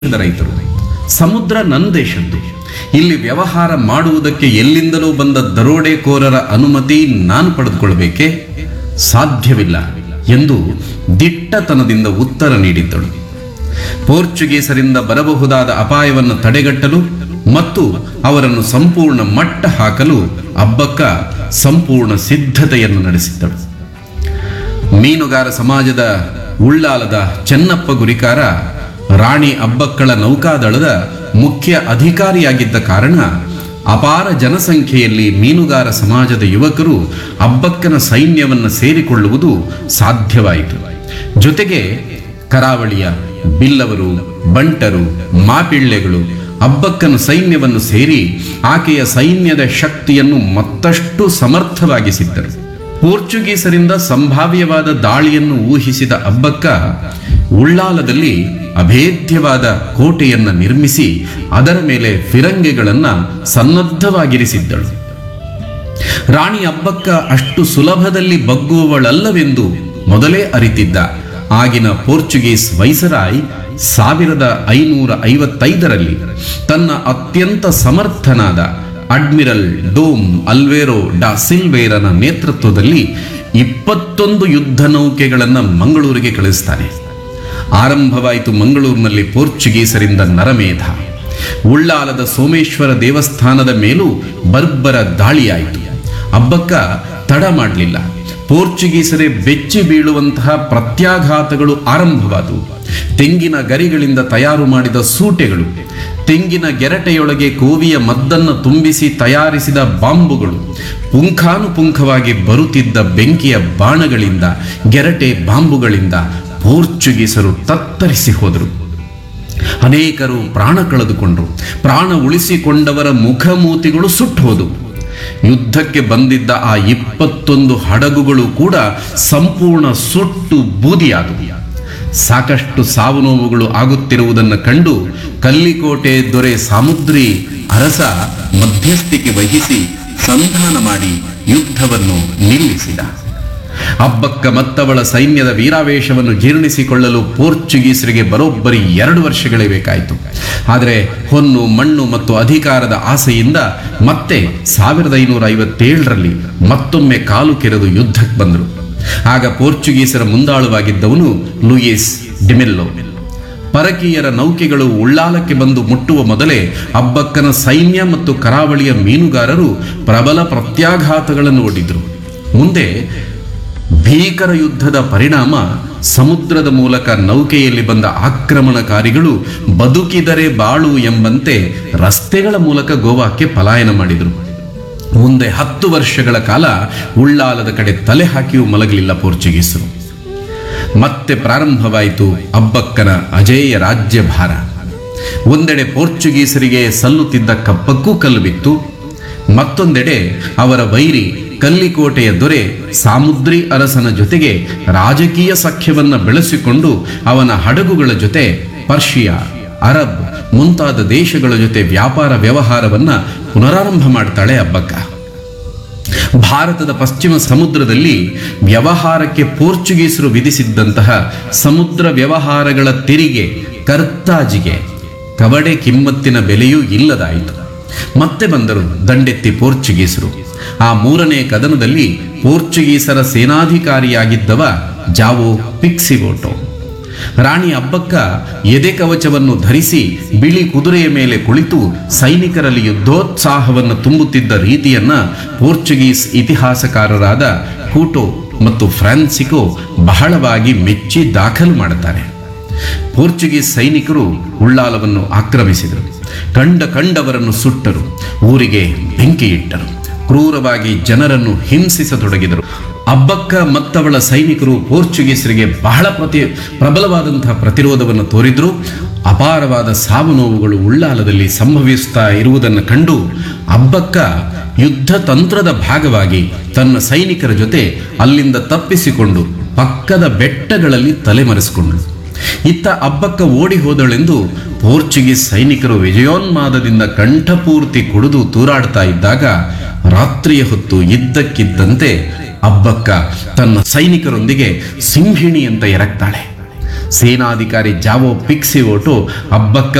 ದೇಶದ ರೈತರು ಸಮುದ್ರ ನನ್ನ ದೇಶದ್ದು ಇಲ್ಲಿ ವ್ಯವಹಾರ ಮಾಡುವುದಕ್ಕೆ ಎಲ್ಲಿಂದಲೂ ಬಂದ ದರೋಡೆಕೋರರ ಅನುಮತಿ ನಾನು ಪಡೆದುಕೊಳ್ಳಬೇಕೆ ಸಾಧ್ಯವಿಲ್ಲ ಎಂದು ದಿಟ್ಟತನದಿಂದ ಉತ್ತರ ನೀಡಿದ್ದಳು ಪೋರ್ಚುಗೀಸರಿಂದ ಬರಬಹುದಾದ ಅಪಾಯವನ್ನು ತಡೆಗಟ್ಟಲು ಮತ್ತು ಅವರನ್ನು ಸಂಪೂರ್ಣ ಮಟ್ಟ ಹಾಕಲು ಅಬ್ಬಕ್ಕ ಸಂಪೂರ್ಣ ಸಿದ್ಧತೆಯನ್ನು ನಡೆಸಿದ್ದಳು ಮೀನುಗಾರ ಸಮಾಜದ ಉಳ್ಳಾಲದ ಚೆನ್ನಪ್ಪ ಗುರಿಕಾರ ರಾಣಿ ಅಬ್ಬಕ್ಕಳ ನೌಕಾದಳದ ಮುಖ್ಯ ಅಧಿಕಾರಿಯಾಗಿದ್ದ ಕಾರಣ ಅಪಾರ ಜನಸಂಖ್ಯೆಯಲ್ಲಿ ಮೀನುಗಾರ ಸಮಾಜದ ಯುವಕರು ಅಬ್ಬಕ್ಕನ ಸೈನ್ಯವನ್ನು ಸೇರಿಕೊಳ್ಳುವುದು ಸಾಧ್ಯವಾಯಿತು ಜೊತೆಗೆ ಕರಾವಳಿಯ ಬಿಲ್ಲವರು ಬಂಟರು ಮಾಪಿಳ್ಳೆಗಳು ಅಬ್ಬಕ್ಕನ ಸೈನ್ಯವನ್ನು ಸೇರಿ ಆಕೆಯ ಸೈನ್ಯದ ಶಕ್ತಿಯನ್ನು ಮತ್ತಷ್ಟು ಸಮರ್ಥವಾಗಿಸಿದ್ದರು ಪೋರ್ಚುಗೀಸರಿಂದ ಸಂಭಾವ್ಯವಾದ ದಾಳಿಯನ್ನು ಊಹಿಸಿದ ಅಬ್ಬಕ್ಕ ಉಳ್ಳಾಲದಲ್ಲಿ ಅಭೇದ್ಯವಾದ ಕೋಟೆಯನ್ನ ನಿರ್ಮಿಸಿ ಅದರ ಮೇಲೆ ಫಿರಂಗಿಗಳನ್ನ ಸನ್ನದ್ಧವಾಗಿರಿಸಿದ್ದಳು ರಾಣಿ ಅಬ್ಬಕ್ಕ ಅಷ್ಟು ಸುಲಭದಲ್ಲಿ ಬಗ್ಗುವವಳಲ್ಲವೆಂದು ಮೊದಲೇ ಅರಿತಿದ್ದ ಆಗಿನ ಪೋರ್ಚುಗೀಸ್ ವೈಸರಾಯ್ ಸಾವಿರದ ಐನೂರ ಐವತ್ತೈದರಲ್ಲಿ ತನ್ನ ಅತ್ಯಂತ ಸಮರ್ಥನಾದ ಅಡ್ಮಿರಲ್ ಡೋಮ್ ಅಲ್ವೇರೋ ಡಾ ಸಿಲ್ವೇರನ ನೇತೃತ್ವದಲ್ಲಿ ಇಪ್ಪತ್ತೊಂದು ಯುದ್ಧ ನೌಕೆಗಳನ್ನು ಮಂಗಳೂರಿಗೆ ಕಳಿಸ್ತಾನೆ ಆರಂಭವಾಯಿತು ಮಂಗಳೂರಿನಲ್ಲಿ ಪೋರ್ಚುಗೀಸರಿಂದ ನರಮೇಧ ಉಳ್ಳಾಲದ ಸೋಮೇಶ್ವರ ದೇವಸ್ಥಾನದ ಮೇಲೂ ಬರ್ಬರ ದಾಳಿಯಾಯಿತು ಅಬ್ಬಕ್ಕ ತಡ ಮಾಡಲಿಲ್ಲ ಪೋರ್ಚುಗೀಸರೇ ಬೆಚ್ಚಿ ಬೀಳುವಂತಹ ಪ್ರತ್ಯಾಘಾತಗಳು ಆರಂಭವಾದವು ತೆಂಗಿನ ಗರಿಗಳಿಂದ ತಯಾರು ಮಾಡಿದ ಸೂಟೆಗಳು ತೆಂಗಿನ ಗೆರಟೆಯೊಳಗೆ ಕೋವಿಯ ಮದ್ದನ್ನು ತುಂಬಿಸಿ ತಯಾರಿಸಿದ ಬಾಂಬುಗಳು ಪುಂಖಾನುಪುಂಖವಾಗಿ ಬರುತ್ತಿದ್ದ ಬೆಂಕಿಯ ಬಾಣಗಳಿಂದ ಗೆರಟೆ ಬಾಂಬುಗಳಿಂದ ಪೋರ್ಚುಗೀಸರು ತತ್ತರಿಸಿ ಹೋದರು ಅನೇಕರು ಪ್ರಾಣ ಕಳೆದುಕೊಂಡರು ಪ್ರಾಣ ಉಳಿಸಿಕೊಂಡವರ ಮುಖಮೂತಿಗಳು ಸುಟ್ಟು ಹೋದವು ಯುದ್ಧಕ್ಕೆ ಬಂದಿದ್ದ ಆ ಇಪ್ಪತ್ತೊಂದು ಹಡಗುಗಳು ಕೂಡ ಸಂಪೂರ್ಣ ಸುಟ್ಟು ಬೂದಿಯಾದವು ಸಾಕಷ್ಟು ಸಾವು ನೋವುಗಳು ಆಗುತ್ತಿರುವುದನ್ನು ಕಂಡು ಕಲ್ಲಿಕೋಟೆ ದೊರೆ ಸಾಮುದ್ರಿ ಅರಸ ಮಧ್ಯಸ್ಥಿಕೆ ವಹಿಸಿ ಸಂಧಾನ ಮಾಡಿ ಯುದ್ಧವನ್ನು ನಿಲ್ಲಿಸಿದ ಅಬ್ಬಕ್ಕ ಮತ್ತವಳ ಸೈನ್ಯದ ವೀರಾವೇಶವನ್ನು ಜೀರ್ಣಿಸಿಕೊಳ್ಳಲು ಪೋರ್ಚುಗೀಸರಿಗೆ ಬರೋಬ್ಬರಿ ಎರಡು ವರ್ಷಗಳೇ ಬೇಕಾಯಿತು ಆದರೆ ಹೊನ್ನು ಮಣ್ಣು ಮತ್ತು ಅಧಿಕಾರದ ಆಸೆಯಿಂದ ಮತ್ತೆ ಸಾವಿರದ ಐನೂರ ಐವತ್ತೇಳರಲ್ಲಿ ಮತ್ತೊಮ್ಮೆ ಕಾಲು ಕೆರೆದು ಯುದ್ಧಕ್ಕೆ ಬಂದರು ಆಗ ಪೋರ್ಚುಗೀಸರ ಮುಂದಾಳುವಾಗಿದ್ದವನು ಲೂಯಿಸ್ ಡಿಮೆಲ್ಲೋ ಪರಕೀಯರ ನೌಕೆಗಳು ಉಳ್ಳಾಲಕ್ಕೆ ಬಂದು ಮುಟ್ಟುವ ಮೊದಲೇ ಅಬ್ಬಕ್ಕನ ಸೈನ್ಯ ಮತ್ತು ಕರಾವಳಿಯ ಮೀನುಗಾರರು ಪ್ರಬಲ ಪ್ರತ್ಯಾಘಾತಗಳನ್ನು ಒಡ್ಡಿದ್ರು ಮುಂದೆ ಭೀಕರ ಯುದ್ಧದ ಪರಿಣಾಮ ಸಮುದ್ರದ ಮೂಲಕ ನೌಕೆಯಲ್ಲಿ ಬಂದ ಆಕ್ರಮಣಕಾರಿಗಳು ಬದುಕಿದರೆ ಬಾಳು ಎಂಬಂತೆ ರಸ್ತೆಗಳ ಮೂಲಕ ಗೋವಾಕ್ಕೆ ಪಲಾಯನ ಮಾಡಿದರು ಮುಂದೆ ಹತ್ತು ವರ್ಷಗಳ ಕಾಲ ಉಳ್ಳಾಲದ ಕಡೆ ತಲೆ ಹಾಕಿಯೂ ಮಲಗಲಿಲ್ಲ ಪೋರ್ಚುಗೀಸರು ಮತ್ತೆ ಪ್ರಾರಂಭವಾಯಿತು ಅಬ್ಬಕ್ಕನ ಅಜೇಯ ರಾಜ್ಯಭಾರ ಒಂದೆಡೆ ಪೋರ್ಚುಗೀಸರಿಗೆ ಸಲ್ಲುತ್ತಿದ್ದ ಕಪ್ಪಕ್ಕೂ ಕಲ್ಲು ಬಿತ್ತು ಮತ್ತೊಂದೆಡೆ ಅವರ ವೈರಿ ಕಲ್ಲಿಕೋಟೆಯ ದೊರೆ ಸಾಮುದ್ರಿ ಅರಸನ ಜೊತೆಗೆ ರಾಜಕೀಯ ಸಖ್ಯವನ್ನ ಬೆಳೆಸಿಕೊಂಡು ಅವನ ಹಡಗುಗಳ ಜೊತೆ ಪರ್ಷಿಯಾ ಅರಬ್ ಮುಂತಾದ ದೇಶಗಳ ಜೊತೆ ವ್ಯಾಪಾರ ವ್ಯವಹಾರವನ್ನ ಪುನರಾರಂಭ ಮಾಡ್ತಾಳೆ ಅಬ್ಬಕ್ಕ ಭಾರತದ ಪಶ್ಚಿಮ ಸಮುದ್ರದಲ್ಲಿ ವ್ಯವಹಾರಕ್ಕೆ ಪೋರ್ಚುಗೀಸರು ವಿಧಿಸಿದ್ದಂತಹ ಸಮುದ್ರ ವ್ಯವಹಾರಗಳ ತೆರಿಗೆ ಕರ್ತಾಜಿಗೆ ಕವಡೆ ಕಿಮ್ಮತ್ತಿನ ಬೆಲೆಯೂ ಇಲ್ಲದಾಯಿತು ಮತ್ತೆ ಬಂದರು ದಂಡೆತ್ತಿ ಪೋರ್ಚುಗೀಸರು ಆ ಮೂರನೇ ಕದನದಲ್ಲಿ ಪೋರ್ಚುಗೀಸರ ಸೇನಾಧಿಕಾರಿಯಾಗಿದ್ದವ ಜಾವೋ ಪಿಕ್ಸಿಗೋಟೋ ರಾಣಿ ಅಬ್ಬಕ್ಕ ಎದೆ ಕವಚವನ್ನು ಧರಿಸಿ ಬಿಳಿ ಕುದುರೆಯ ಮೇಲೆ ಕುಳಿತು ಸೈನಿಕರಲ್ಲಿ ಯುದ್ಧೋತ್ಸಾಹವನ್ನು ತುಂಬುತ್ತಿದ್ದ ರೀತಿಯನ್ನ ಪೋರ್ಚುಗೀಸ್ ಇತಿಹಾಸಕಾರರಾದ ಕೂಟೋ ಮತ್ತು ಫ್ರಾನ್ಸಿಕೋ ಬಹಳವಾಗಿ ಮೆಚ್ಚಿ ದಾಖಲು ಮಾಡುತ್ತಾರೆ ಪೋರ್ಚುಗೀಸ್ ಸೈನಿಕರು ಉಳ್ಳಾಲವನ್ನು ಆಕ್ರಮಿಸಿದರು ಕಂಡ ಕಂಡವರನ್ನು ಸುಟ್ಟರು ಊರಿಗೆ ಬೆಂಕಿ ಇಟ್ಟರು ಕ್ರೂರವಾಗಿ ಜನರನ್ನು ಹಿಂಸಿಸತೊಡಗಿದರು ಅಬ್ಬಕ್ಕ ಮತ್ತವಳ ಸೈನಿಕರು ಪೋರ್ಚುಗೀಸರಿಗೆ ಬಹಳ ಪ್ರತಿ ಪ್ರಬಲವಾದಂತಹ ಪ್ರತಿರೋಧವನ್ನು ತೋರಿದ್ರು ಅಪಾರವಾದ ಸಾವು ನೋವುಗಳು ಉಳ್ಳಾಲದಲ್ಲಿ ಸಂಭವಿಸ್ತಾ ಇರುವುದನ್ನು ಕಂಡು ಅಬ್ಬಕ್ಕ ಯುದ್ಧ ತಂತ್ರದ ಭಾಗವಾಗಿ ತನ್ನ ಸೈನಿಕರ ಜೊತೆ ಅಲ್ಲಿಂದ ತಪ್ಪಿಸಿಕೊಂಡು ಪಕ್ಕದ ಬೆಟ್ಟಗಳಲ್ಲಿ ತಲೆಮರೆಸಿಕೊಂಡಳು ಇತ್ತ ಅಬ್ಬಕ್ಕ ಓಡಿ ಹೋದಳೆಂದು ಪೋರ್ಚುಗೀಸ್ ಸೈನಿಕರು ವಿಜಯೋನ್ಮಾದದಿಂದ ಕಂಠಪೂರ್ತಿ ಕುಡಿದು ತೂರಾಡ್ತಾ ಇದ್ದಾಗ ರಾತ್ರಿಯ ಹೊತ್ತು ಇದ್ದಕ್ಕಿದ್ದಂತೆ ಅಬ್ಬಕ್ಕ ತನ್ನ ಸೈನಿಕರೊಂದಿಗೆ ಸಿಂಹಿಣಿ ಅಂತ ಎರಗ್ತಾಳೆ ಸೇನಾಧಿಕಾರಿ ಜಾವೋ ಪಿಕ್ಸಿವೋಟು ಹಬ್ಬಕ್ಕ